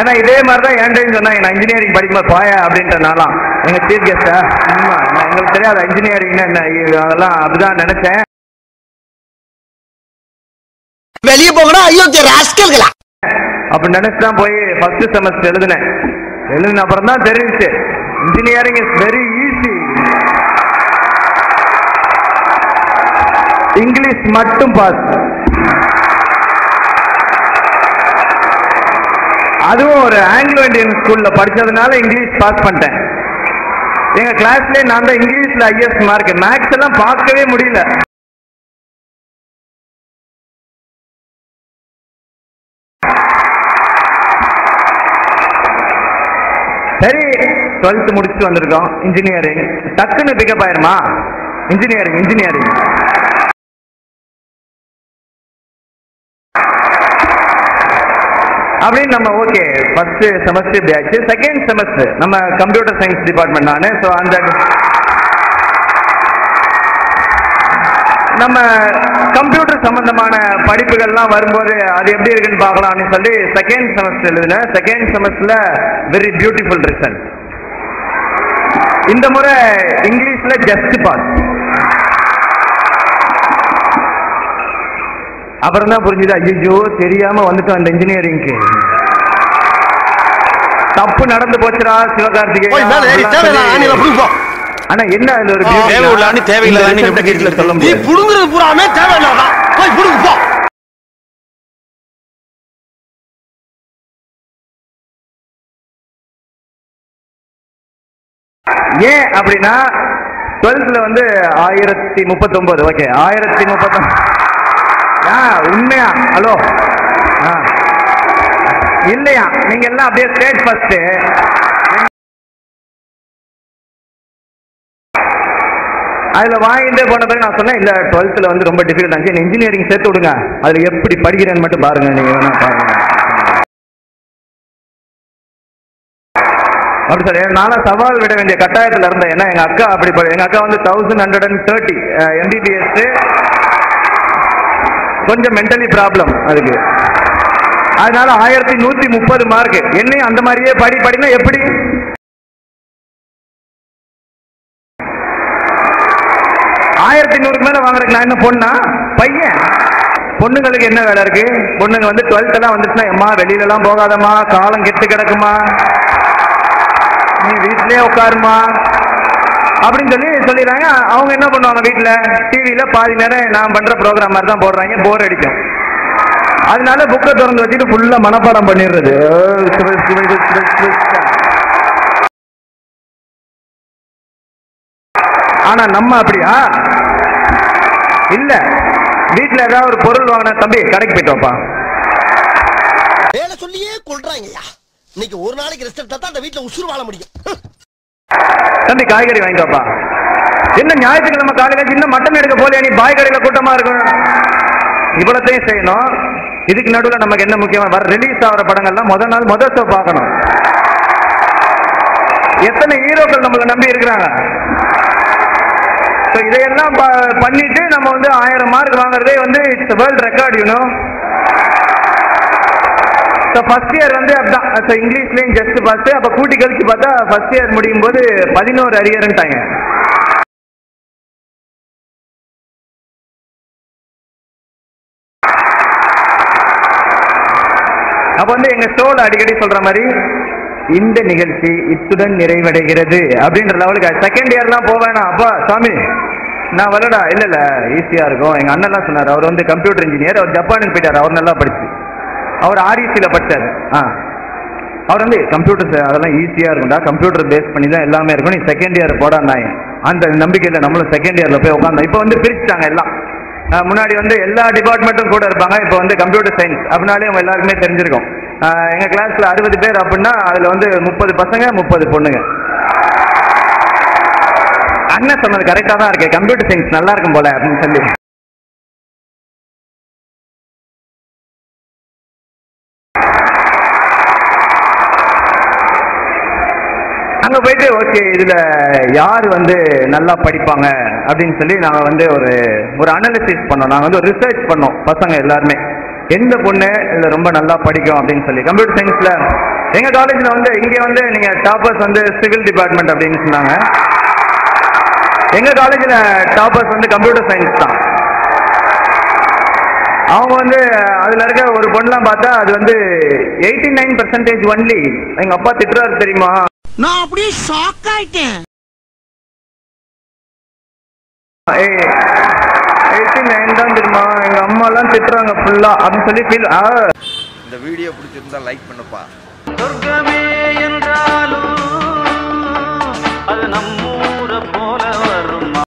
ஏன்னா இதே மாதிரி தான் என்கிட்ட சொன்னாங்க நான் இன்ஜினியரிங் படிக்கும்போது போய அப்படின்றனாலாம் எங்க சீஃப் கெஸ்டா எங்களுக்கு தெரியாது இன்ஜினியரிங்னா என்ன இது அதெல்லாம் அப்படிதான் நினைச்சேன் வெளியே போங்கடா அயோக்கிய ராஸ்கல்களா அப்படி நினைச்சு தான் போய் ஃபர்ஸ்ட் செமஸ்டர் எழுதினேன் எழுதின அப்புறம் தான் தெரிஞ்சுச்சு engineering is very easy English மட்டும் பாஸ் அதுவும் ஒரு ஆங்கிலோ இந்தியன் ஸ்கூல்ல படிச்சதுனால இங்கிலீஷ் பாஸ் பண்ணிட்டேன் எங்க கிளாஸ்லயே நான் தான் இங்கிலீஷ்ல ஹையஸ்ட் மார்க் மேக்ஸ் எல்லாம் பார்க்கவே முடியல சரி டுவெல்த் முடிச்சுட்டு வந்திருக்கோம் இன்ஜினியரிங் டக்குன்னு பிக்கப் ஆயிருமா இன்ஜினியரிங் இன்ஜினியரிங் அப்படின்னு நம்ம ஓகே ஃபர்ஸ்ட் செமஸ்டர் இப்படி ஆச்சு செகண்ட் செமஸ்டர் நம்ம கம்ப்யூட்டர் சயின்ஸ் டிபார்ட்மெண்ட் நான் ஸோ அந்த நம்ம கம்ப்யூட்டர் சம்பந்தமான படிப்புகள்லாம் வரும்போது அது எப்படி இருக்குன்னு பார்க்கலாம்னு சொல்லி செகண்ட் செமஸ்டர் எழுதினேன் செகண்ட் செமஸ்டர்ல வெரி பியூட்டிஃபுல் ரிசல்ட் இந்த முறை இங்கிலீஷ்ல ஜஸ்ட் பாஸ் அப்புறம் தான் புரிஞ்சுது ஐயோ தெரியாம வந்துட்டோம் அந்த இன்ஜினியரிங்க்கு தப்பு நடந்து போச்சுடா போய் மேல ஏறி தேவையில்ல ஆணில சிவகார்த்திகேயன் புடுங்க ஆனா என்ன அதுல ஒரு beauty னா, தேவையுள்ளான்னு தேவையில்லாதான்னு இந்த எப்படி result சொல்ல நீ முடியாது புடுங்குறது பூராமே தேவையில்லடா போய் புடுங்க போ ஏன் அப்படின்னா டுவெல்த்ல வந்து ஆயிரத்தி முப்பத்தொன்பது ஓகே ஆயிரத்தி முப்பத்தொன்பது ஆ உண்மையா ஹலோ ஆ இல்லையா நீங்க எல்லாம் அப்படியே ஸ்டேட் ஃபர்ஸ்ட் அதுல வாங்கிட்டு போன பிறகு நான் சொன்னேன் இல்ல டுவெல்த்ல வந்து ரொம்ப டிஃபிகல்ட் ஆச்சு இன்ஜினியரிங் சேர்த்து விடுங்க அதுல எப்படி படிக்கிறேன்னு மட்டும் பாருங்க நீங்க வேணா பாருங்க அப்படி சொல்லி நானும் சவால் விட வேண்டிய கட்டாயத்துல இருந்தேன் ஏன்னா எங்க அக்கா அப்படி படி- எங்க அக்கா வந்து thousand hundred and thirty MBBS கொஞ்சம் மென்டலி ப்ராப்ளம் அதுக்கு அதனால ஆயிரத்தி நூத்தி முப்பது மார்க் என்னையும் அந்த மாதிரியே படி படினா எப்படி ஆயிரத்தி நூறுக்கு மேல வாங்குறதுக்கு நான் என்ன பொண்ணா பையன் பொண்ணுங்களுக்கு என்ன வேலை இருக்கு பொண்ணுங்க வந்து டுவெல்த் எல்லாம் வந்துச்சுன்னா எம்மா வெளியில எல்லாம் போகாதம்மா காலம் கெட்டு கிடக்குமா நீ வீட்லயே உட்காருமா அப்படின்னு சொல்லி சொல்லிடுறாங்க அவங்க என்ன பண்ணுவாங்க வீட்ல டிவியில பாதி நேரம் நான் பண்ற ப்ரோக்ராம் மாதிரி தான் போடுறாங்க போர் அடிக்கும் அதனால புக்கை திறந்து வச்சுட்டு ஃபுல்லா மனப்பாடம் பண்ணிடுறது ஆனா நம்ம அப்படியா இல்ல வீட்ல ஏதாவது ஒரு பொருள் வாங்கின தம்பி கடைக்கு போயிட்டு வாப்பா வேலை சொல்லியே கொள்றாங்கய்யா இன்னைக்கு ஒரு நாளைக்கு ரெஸ்ட் எடுத்தா தான் அந்த வீட்டுல உசுறு வாழ முடியும் தம்பி காய்கறி வாங்கிக்கோப்பா என்ன ஞாயிற்றுக்கிழமை காலையில சின்ன மட்டன் எடுக்க போலியா நீ பாய் கடையில கூட்டமா இருக்கும் இவ்வளத்தையும் செய்யணும் இதுக்கு நடுவுல நமக்கு என்ன முக்கியமா வர ரிலீஸ் ஆகிற படங்கள்லாம் முதல் நாள் முதல் ஷோ பார்க்கணும் எத்தனை ஹீரோக்கள் நம்மளை நம்பி இருக்கிறாங்க So இதையெல்லாம் ப- பண்ணிட்டு நம்ம வந்து ஆயிரம் மார்க் வாங்குறதே வந்து it's world record you know so first year வந்து அப்படிதான் ஸோ இங்கிலீஷ்லேயும் ஜஸ்ட் பாஸ் அப்போ கூட்டி கழிச்சு பார்த்தா ஃபர்ஸ்ட் இயர் முடியும் போது பதினோரு அரியர்ன்ட்டாங்க அப்போ வந்து எங்க ஷோல அடிக்கடி சொல்ற மாதிரி இந்த நிகழ்ச்சி இத்துடன் நிறைவடைகிறது அப்படின்ற லெவலுக்கு செகண்ட் இயர்லாம் போவேனா அப்பா சாமி நான் வரடா இல்ல இல்ல ஈஸியா இருக்கும் எங்க அண்ணன்லாம் சொன்னார் அவர் வந்து கம்ப்யூட்டர் இன்ஜினியர் அவர் ஜப்பானுக்கு போயிட்டார் அவர் நல்லா படிச்சு அவர் ஆர்இசியில படிச்சாரு ஆ அவர் வந்து கம்ப்யூட்டர் அதெல்லாம் ஈஸியா இருக்கும்டா கம்ப்யூட்டர் பேஸ் பண்ணி தான் எல்லாமே இருக்கும் நீ செகண்ட் இயர் போடாண்டாங்க அந்த நம்பிக்கையில நம்மளும் செகண்ட் இயர்ல போய் உட்காந்தோம் இப்போ வந்து பிரிச்சுட்டாங்க எல்லாம் ஆஹ் முன்னாடி வந்து எல்லா டிபார்ட்மெண்ட்டும் கூட இருப்பாங்க இப்போ வந்து கம்ப்யூட்டர் சயின்ஸ் அப்படின்னாலே அவங்க எல்லாருக்குமே தெரிஞ்சிருக்கும் ஆஹ் எங்க கிளாஸ்ல அறுபது பேர் அப்படின்னா அதுல வந்து முப்பது பசங்க முப்பது பொண்ணுங்க அண்ணன் சொன்னது கரெக்டா தான் இருக்கு கம்ப்யூட்டர் சயின்ஸ் நல்லா இருக்கும் போல அப்படின்னு சொல்லி அங்க போயிட்டு ஓகே இதுல யார் வந்து நல்லா படிப்பாங்க அப்படின்னு சொல்லி நாங்க வந்து ஒரு ஒரு அனாலிசிஸ் பண்ணோம் நாங்க வந்து ஒரு ரிசர்ச் பண்ணோம் பசங்க எல்லாருமே எந்த பொண்ணு இதுல ரொம்ப நல்லா படிக்கும் அப்படின்னு சொல்லி கம்ப்யூட்டர் சயின்ஸ்ல எங்க காலேஜ்ல வந்து இங்க வந்து நீங்க டாப்பர்ஸ் வந்து சிவில் டிபார்ட்மெண்ட் அப்படின்னு சொன்னாங்க எங்க காலேஜ்ல டாப்பர்ஸ் வந்து கம்ப்யூட்டர் சயின்ஸ் தான் அவங்க வந்து அதுல இருக்க ஒரு பொண்ணுலாம் பார்த்தா அது வந்து எயிட்டி நைன் பர்சன்டேஜ் ஒன்லி எங்க அப்பா திட்டுறாரு தெரியுமா நான் அப்படியே ஷாக் ஆயிட்டேன் எயிட்டி நைன் தான் தெரியுமா எங்க அம்மா எல்லாம் திட்டுறாங்க ஃபுல்லா அப்படின்னு சொல்லி ஃபீல் இந்த வீடியோ பிடிச்சிருந்தா லைக் பண்ணுப்பா சொர்க்கமே என்றாலும்